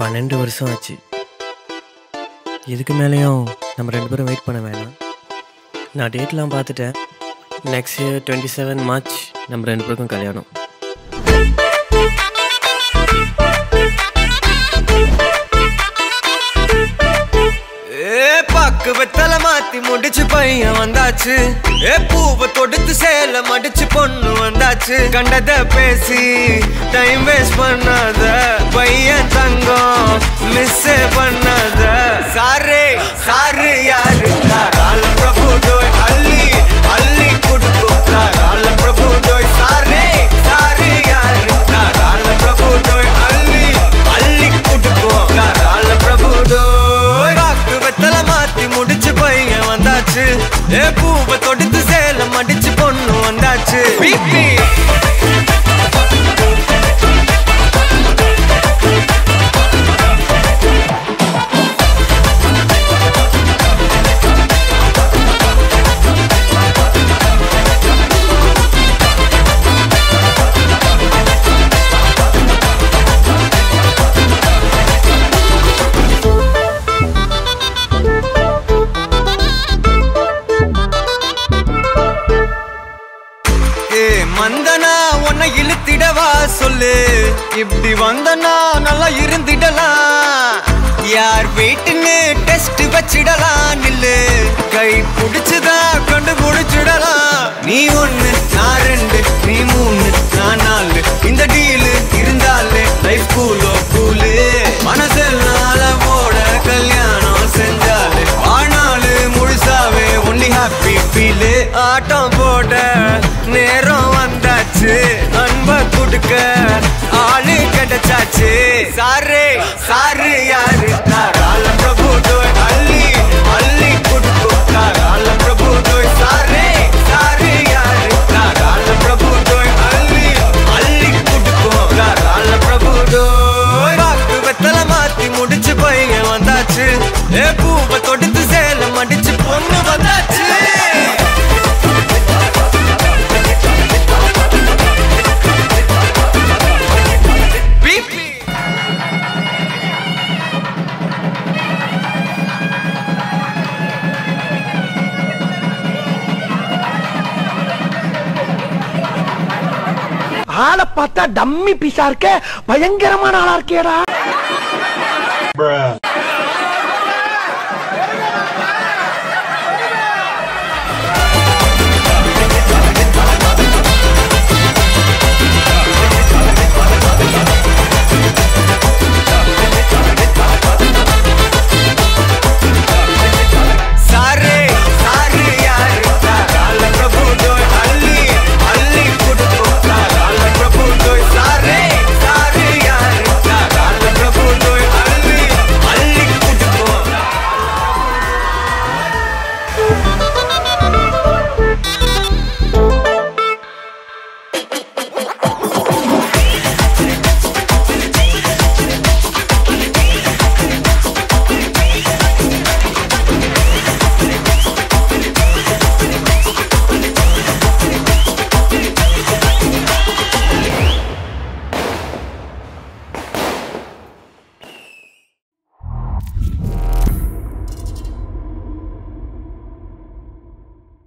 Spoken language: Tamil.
பன்னெண்டு வருஷம் ஆச்சு இதுக்கு மேலேயும் நம்ம ரெண்டு பேரும் வெயிட் பண்ண வேணாம் நான் டேட்லாம் பார்த்துட்டேன் next year twenty seven March நம்ம ரெண்டு பேருக்கும் கல்யாணம் ஏ பாக்கு வெத்தல மாத்தி முடிச்சு பையன் வந்தாச்சு ஏ பூவை தொடுத்து சேல மடிச்சு பொண்ணு வந்தாச்சு கண்டத பேசி டைம் வேஸ்ட் பண்ணாத பையன் தங்கம் மிஸ் பண்ணாத சாரே சாரு யாரு கால பிரபு டோய் அள்ளி அள்ளி குடுக்கும் கால பிரபு டோய் சாரே சாரு யாரு கால பிரபு டோய் அள்ளி அள்ளி குடுக்கும் கால பிரபு டோய் பாக்கு வெத்தல மாத்தி முடிச்சு பையன் வந்தாச்சு ஏ பூவை தொடுத்து சேலம் அடிச்சு பொண்ணு வந்தாச்சு பிபி ஏ மந்தனா உன்னை இழுத்திடவா சொல்லு இப்படி வந்தனா நல்லா இருந்திடலாம் யார் வீட்டுன்னு டெஸ்ட் வச்சிடலாம் நில்லு கை பிடிச்சுதா கண்டு பிடிச்சிடலாம் நீ ஒண்ணு நான் ரெண்டு நீ மூணு நான் நாலு இந்த டீலு இருந்தாலே லைஃப் கூலோ கூலு மனசெல்லாம் போட கல்யாணம் செஞ்சாலே ஆனாலு முழுசாவே ஒன்லி ஹாப்பி ஃபீலு ஆட்டம் போட நேரம் வந்தாச்சு அன்ப கொடுக்க ஆளு கிடைச்சாச்சு சாரு சாரு யாரு தாராள பிரபு டோய் அள்ளி அள்ளி கொடுக்கும் தாராள பிரபு டோய் சாரே சாரு யாரு தாராள பிரபு டோய் அள்ளி அள்ளி கொடுக்கும் தாராள பிரபு டோய் பாக்கு வெத்தல மாத்தி முடிச்சு பையன் வந்தாச்சு ஏ பூவை தொடுத்து சேலம் அடிச்சு பொண்ணு வந்தாச்சு பிபி ஆளை பார்த்தா டம்மி பீஸா இருக்க பயங்கரமான ஆளா இருக்கேடா